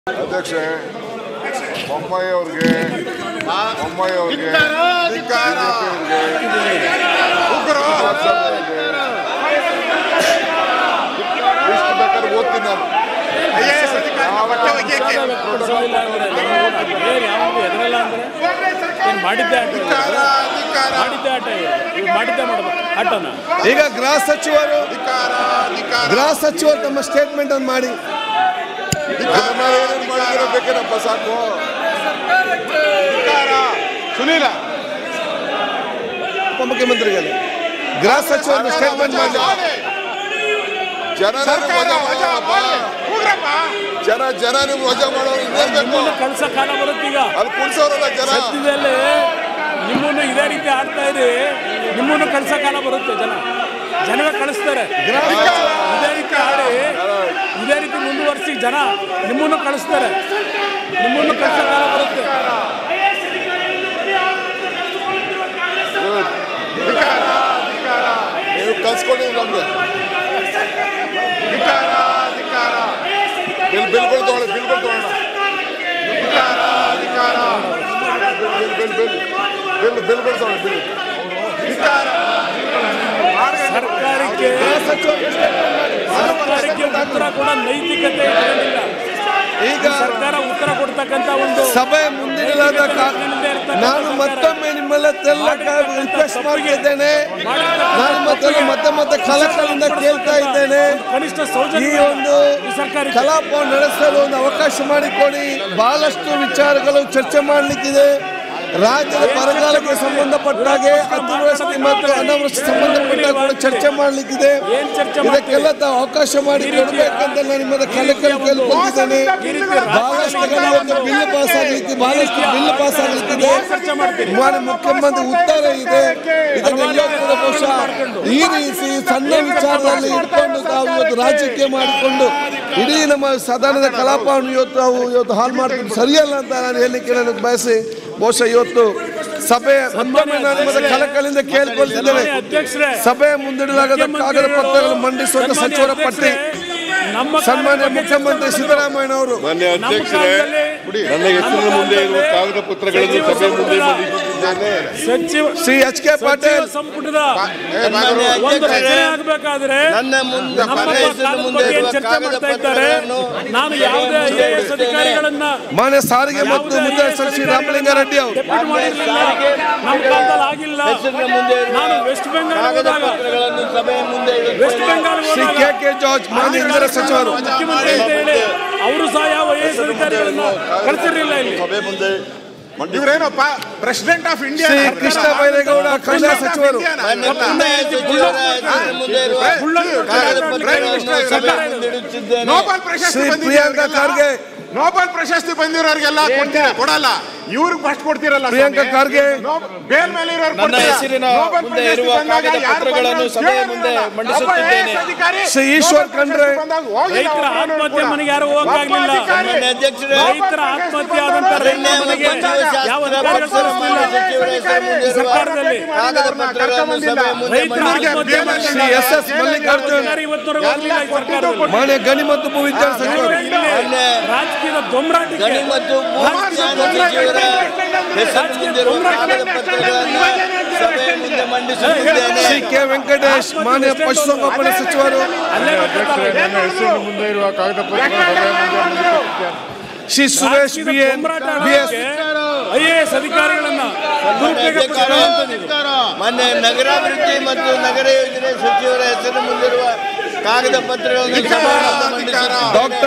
ಅಧ್ಯಕ್ಷ ಬೊಮ್ಮಾಯಿ ಅವ್ರಿಗೆ ಬೊಮ್ಮಾಯಿ ಅವ್ರಿಗೆ ಎಷ್ಟು ಬೇಕಾದ್ರೆ ಓದ್ತೀನಿ ನಾನು ಎದುರಲ್ಲ ಅಂದ್ರೆ ಏನ್ ಮಾಡಿದ್ದೆ ಆಟ ಇವ್ರು? ಮಾಡಿದ್ದೆ ಆಟ ಇವ್ರು. ಇವ್ರು ಮಾಡಿದ್ದೆ ಮಾಡ್ಬೇಕು ಆಟನ ಈಗ ಗೃಹ ಸಚಿವರು ಗೃಹ ಸಚಿವರು ತಮ್ಮ ಸ್ಟೇಟ್ಮೆಂಟ್ ಅನ್ನು ಮಾಡಿ ಅದನ್ನ ಏನೇನ್ ಮಾಡಿದ್ರೆ ಬೇಕೇನಪ್ಪ ಸಾಕು ಸುನೀಲ ಉಪಮುಖ್ಯಮಂತ್ರಿಗಳು ಗೃಹ ಸಚಿವರು ಸ್ಟೇಟ್ಮೆಂಟ್ ಮಾಡಿ ಜನ ಜನ ಜನ ನಿಮ್ಗೆ ವಜಾ ಮಾಡೋರು ಇನ್ನೇನ್ ಬೇಕು ನಿಮ್ಮನ್ನು ಕಳ್ಸೋ ಕಾಲ ಬರುತ್ತೆ ಈಗ ಅಲ್ಲಿ ಕುಣಿಸೋರಲ್ಲ ಜನ ಸದ್ಯದಲ್ಲಿ ನಿಮ್ಮನ್ನು ಇದೇ ರೀತಿ ಆಡ್ತಾ ಇರಿ ನಿಮ್ಮನ್ನು ಕಳ್ಸೋ ಕಾಲ ಬರುತ್ತೆ ಜನ ಜನವೇ ಕಳಿಸ್ತಾರೆ ಇದೇ ರೀತಿ ಆಡಿ ಇದೇ ರೀತಿ ಮುಂದುವರಿಸಿ ಜನ ನಿಮ್ಮನ್ನು ಕಳಿಸ್ತಾರೆ ನಿಮ್ಮನ್ನು ಕಳ್ಸೋ ಕಾಲ ಬರುತ್ತೆ ನೀವು ಕಲ್ಸ್ಕೊಂಡಿರಿ ನಮ್ಗೆ ಬಿಲ್ ಬಿಲ್ಗಳು ತಗೊಳ್ಳಿ ಬಿಲ್ಗಳು ತಗೊಳ್ಳೋಣ ಬಿಲ್ ಬಿಲ್ ಬಿಲ್ ಬಿಲ್ ಬಿಲ್ಗಳು ತಗೊಳ್ಳಿ ಬಿಲ್ ಸರ್ಕಾರಕ್ಕೆ ಸರ್ಕಾರಕ್ಕೆ ಉತ್ತರ ಕೂಡ ನೈತಿಕತೆ ಇರೋದಿಲ್ಲ ಈಗ ಸರ್ಕಾರ ಉತ್ತರ ಕೊಡ್ತಕ್ಕಂತ ಒಂದು ಸಭೆ ಮುಂದಿಡಲಾದ ಕಾ- ನಾನು ಮತ್ತೊಮ್ಮೆ ನಿಮ್ಮೆಲ್ಲ ರಿಕ್ವೆಸ್ಟ್ ಮಾಡ್ತಿದ್ದೇನೆ ನಾನು ಮತ್ತೆ ಮತ್ತೆ ಮತ್ತೆ ಕಲಕಲಿಂದ ಕೇಳ್ತಾ ಇದ್ದೇನೆ ಕನಿಷ್ಠ ಈ ಸೌಜನ್ಯ ಒಂದು ಈ ಸರ್ಕಾರಕ್ಕೆ ಕಲಾಪ ನಡೆಸಲು ಒಂದು ಅವಕಾಶ ಮಾಡಿಕೊಡಿ ಬಹಳಷ್ಟು ವಿಚಾರಗಳು ಚರ್ಚೆ ಮಾಡಲಿಕ್ಕಿದೆ ರಾಜ್ಯದ ಬರಗಾಲಕ್ಕೆ ಸಂಬಂಧಪಟ್ಟಾಗೆ ಅತಿವೃಷ್ಟಿ ಮತ್ತು ಅನಾವೃಷ್ಟಿ ಸಂಬಂಧಪಟ್ಟಾಗ ಕೂಡ ಚರ್ಚೆ ಮಾಡಲಿಕ್ಕಿದೆ ಏನ್ ಚರ್ಚೆ ಇದಕ್ಕೆಲ್ಲ ತಾವು ಅವಕಾಶ ಮಾಡಿ ಕೊಡಬೇಕಂತ ನಾನು ನಿಮ್ಮದ ಕಲೆಕಲ್ ಕೇಳ್ಕೊಳ್ತಿದ್ದೇನೆ ಬಹಳಷ್ಟು ಕಡೆ ಇವತ್ತು ಬಿಲ್ ಪಾಸ್ ಆಗ್ಲಿಕ್ಕೆ ಬಹಳಷ್ಟು ಬಿಲ್ ಪಾಸ್ ಆಗ್ಲಿಕ್ಕಿದೆ ಚರ್ಚೆ ಮಾಡ್ತೀರಿ ಮಾನ್ಯ ಮುಖ್ಯಮಂತ್ರಿ ಉತ್ತರ ಇದೆ ಇದನ್ನೆಲ್ಲ ಕೂಡ ಬಹುಶಃ ಈ ರೀತಿ ಸಣ್ಣ ವಿಚಾರದಲ್ಲಿ ಇಟ್ಕೊಂಡು ತಾವು ಇವತ್ತು ರಾಜಕೀಯ ಮಾಡಿಕೊಂಡು ಇಡೀ ನಮ್ಮ ಸದನದ ಕಲಾಪವನ್ನು ಇವತ್ತು ತಾವು ಇವತ್ತು ಹಾಳು ಮಾಡ್ಕೊಂಡು ಸರಿಯಲ್ಲ ಅಂತ ನಾನು ಹೇಳಲಿಕ್ಕೆ ನಾನು ಬಯಸಿ ಬಹುಶಃ ಇವತ್ತು ಸಭೆ ಮತ್ತೊಮ್ಮೆ ನಾನು ನಿಮ್ಮದ ಕಲಕಲಿಂದ ಕೇಳ್ಕೊಳ್ತಿದ್ದೇನೆ ಮಾನ್ಯ ಅಧ್ಯಕ್ಷರೇ ಸಭೆ ಮುಂದಿಡಲಾಗದ ಕಾಗದ ಪತ್ರಗಳು ಮಂಡಿಸುವಂತ ಸನ್ಮಾನ್ಯ ಸಚಿವರ ಪಟ್ಟಿ ಅಧ್ಯಕ್ಷರೇ, ನಮ್ಮ ಸನ್ಮಾನ್ಯ ಕಾಲದಲ್ಲಿ ಮುಖ್ಯಮಂತ್ರಿ ಸಿದ್ದರಾಮಯ್ಯ ಅವರು ಮಾನ್ಯ ನಮ್ಮ ಅಧ್ಯಕ್ಷರೇ ಕಾಲದಲ್ಲಿ ನನ್ನ ಹೆಸರಿನ ಮುಂದೆ ಇರುವ ಕಾಗದ ಪತ್ರಗಳನ್ನು ಸಚಿವ ಸಭೆ ಮುಂದೆ ಸಂಪುಟದ ಮಂಡಿಸಿದ್ದೇನೆ ಸಚಿವ ಶ್ರೀ ಎಚ್ ಕೆ ಸಚಿವ ಪಾಟೀಲ್ ಸಂಪುಟದ ಏ, ಬಾಗರು. ಒಂದು ರಚನೆ ಆಗಬೇಕಾದ್ರೆ ನನ್ನ ಮುಂದೆ ನಮ್ಮ ನನ್ನ ಹೆಸರಿನ ಕಾಲದ ಮುಂದೆ ಬಗ್ಗೆ ಇರುವ ಚರ್ಚೆ ಕಾಗದ ಮಾಡ್ತಾ ಇದ್ದಾರೆ ಪತ್ರಗಳನ್ನು ನಾನು ಯಾವುದೇ ಐ ಎ ಎಸ್ ಅಧಿಕಾರಿಗಳನ್ನ ಮಾನ್ಯ ಸಾರಿಗೆ ಮತ್ತು ಮುಂದೆ ಶ್ರೀ ರಾಮಲಿಂಗಾರೆಡ್ಡಿ ಅವರು ಡೆಪ್ಯೂಟ್ ಮಾಡಿರ್ಲಿಲ್ಲ ನಮ್ಮ ಕಾಲದಲ್ಲಿ ಆಗಿಲ್ಲ ಹೆಸರಿನ ಮುಂದೆ ಇರುವ ನಾನು ವೆಸ್ಟ್ ಬೆಂಗಾಲ್ ಕಾಗದ ಹೋದಾಗ ಪತ್ರಗಳನ್ನು ಸಭೆಯ ಮುಂದೆ ವೆಸ್ಟ್ ಬೆಂಗಾಲ್ ಶ್ರೀ ಹೋದಾಗ ಕೆ ಕೆ ಜಾರ್ಜ್ ಮಾನ್ಯ ಇಂದಿರಾ ಸಚಿವರು ಮುಖ್ಯಮಂತ್ರಿ ಅಂತ ಹೇಳಿ ಅವರು ಸಹ ಯಾವ ಐ ಎ ಎಸ್ ಅಧಿಕಾರಿಗಳನ್ನ ಕಳಿಸಿರ್ಲಿಲ್ಲ ಇಲ್ಲಿ ಸಭೆ ಮುಂದೆ ಇವ್ರೇನಪ್ಪ president of India Shri Krishna Byregowda ಕಂದಾಯ ಸಚಿವರು ಮಾನ್ಯ ಕಂದಾಯ ಸಚಿವರ ಹೆಸರಿನ ಮುಂದೆ ಇರುವ ಕಾಗದ ಪತ್ರಗಳನ್ನು ಸಭೆಯ ಮುಂದೆ ಇಡುತ್ತಿದ್ದೇನೆ ನೋಬಲ್ ಪ್ರಶಸ್ತಿ ಶ್ರೀ ಬಂದಿದೆ ಪ್ರಿಯಾಂಕಾ ಖರ್ಗೆ ನೋಬಲ್ ಪ್ರಶಸ್ತಿ ಬಂದಿರೋರಿಗೆಲ್ಲ ಕೊಡ್ತೀರಾ ಕೊಡಲ್ಲ ಇವ್ರಿಗೆ ಫಸ್ಟ್ ಕೊಡ್ತೀರಲ್ಲ ಪ್ರಿಯಾಂಕಾ ಸ್ವಾಮಿ. ಖರ್ಗೆ ನೋ- ಬೇಲ್ ಮೇಲೆ ಇರೋರು ನನ್ನ ಕೊಡ್ತೀರಾ? ಹೆಸರಿನ ನೋಬಲ್ ಮುಂದೆ ಪ್ರಶಸ್ತಿ ಇರುವ ಬಂದಾಗ ಕಾಗದ ಯಾರು ಪತ್ರಗಳನ್ನು ಬಂದ್ರು ಸಭೆಯ ಕೇಳಲ್ಲ. ಮುಂದೆ ಒಬ್ಬ ಮಂಡಿಸುತ್ತಿದ್ದೇನೆ. AS ಅಧಿಕಾರಿ ಶ್ರೀ ಈಶ್ವರ್ ನೋಬಲ್ ಪ್ರಶಸ್ತಿ ಖಂಡ್ರೆ. ಬಂದಾಗ ಹೋಗಿಲ್ಲ ರೈತರ ಒಬ್ಬನು ಆತ್ಮಹತ್ಯೆ ಕೂಡ. ಮನೆಗೆ ಯಾರು ಒಬ್ಬ ಹೋಗಕ್ಕಾಗ್ಲಿಲ್ಲ. ಅಧಿಕಾರಿ ಮಾನ್ಯ ಅಧ್ಯಕ್ಷರೇ ರೈತರ ಆತ್ಮಹತ್ಯೆ ಆದಂತ ರೈತರ ಅರಣ್ಯ ಮನೆಗೆ ಮತ್ತು ಜೀವಶಾಸ್ತ್ರ ಯಾವ ಪರಿಸರ ಅಧಿಕಾರಿಗಳು ಮಾನ್ಯ ಸಚಿವರ ಹೆಸರು ಮುಂದೆ ಇರುವ ಸರ್ಕಾರದಲ್ಲಿ ಕಾಗದ ಪತ್ರಗಳನ್ನು ಸಭೆಯ ಮುಂದೆ ರೈತರ ಮಂಡಿಸಿ ಆತ್ಮಹತ್ಯೆ ಮಾಡಿದ ಶ್ರೀ ಎಸ್ ಎಸ್ ಮಲ್ಲಿಕಾರ್ಜುನ್ ಅಧಿಕಾರಿ ಇವತ್ತವರೆಗೂ ಹೋಗ್ಲಿಲ್ಲ ಈ ಸರ್ಕಾರದಲ್ಲಿ ಮಾನ್ಯ ಗಣಿ ಮತ್ತು ಭೂ ವಿಜ್ಞಾನ ಸಚಿವರು ಇಲ್ಲಿ ರಾಜಕೀಯದ ದೊಂಬರಾಟಿಕೆ ಗಣಿ ಮತ್ತು ಭೂವಿಜ್ಞಾನ ಸಚಿವರ ಹೆಸರು ಮುಂದಿರುವ ಕಾಗದ ಪತ್ರಗಳನ್ನು ಸಭೆಯ ಮುಂದೆ ಮಂಡಿಸುತ್ತಿದ್ದೇನೆ ಶ್ರೀ ಕೆ ವೆಂಕಟೇಶ್ ಮಾನ್ಯ ಪಶುಸಂಗೋಪನಾ ಸಚಿವರು ಅಲ್ಲೇ ಗೊತ್ತಾಗ್ತದೆ. ನನ್ನ ಹೆಸರಿನ ಮುಂದೆ ಇರುವ ಕಾಗದ ಪತ್ರ ಸಭೆ ಮುಂದೆ ಮಂಡಿಸುತ್ತೇನೆ. ಶ್ರೀ ಸುರೇಶ್ ಬಿ ಎನ್ ದೊಂಬರಾಟ B S I A S ಅಧಿಕಾರಿಗಳನ್ನ ದುರುಪಯೋಗ ಪಡಿಸ್ಕೊಳ್ಳುವಂತ ನೀವು. ಮೊನ್ನೆ ನಗರಾಭಿವೃದ್ಧಿ ಮತ್ತು ನಗರ ಯೋಜನೆ ಸಚಿವರ ಹೆಸರು ಮುಂದಿರುವ ಕಾಗದ ಪತ್ರಗಳನ್ನು ಸಭೆಯ ಮುಂದೆ ಮಂಡಿಸುತ್ತಿದ್ದೇನೆ. ಡಾಕ್ಟರ್